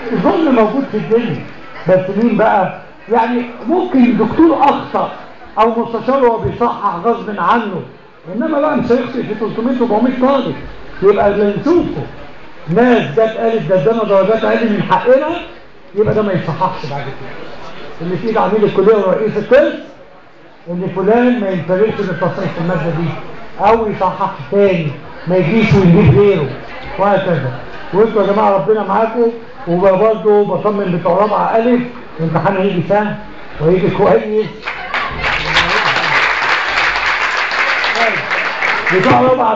الظلم موجود في الدنيا بس مين بقى يعني ممكن دكتور اخطا او مستشار هو بيصحح غصب عنه انما بقى مش هيخطئ في 300 400 طالب يبقى اللي نشوفه ناس جت قالت ده ادانا درجات اقل من حقنا يبقى ده ما يصححش بعد كده اللي في ايد عميد الكليه ورئيس القسم ان فلان ما ينفرقش بالتصحيح في الماده دي او يصحح تاني ما يجيش ويجيب غيره وهكذا وانتوا يا جماعه ربنا معاكم وبرضه بطمن بتوع رابعه الف الامتحان هيجي سهل وهيجي كويس بتوع رابعه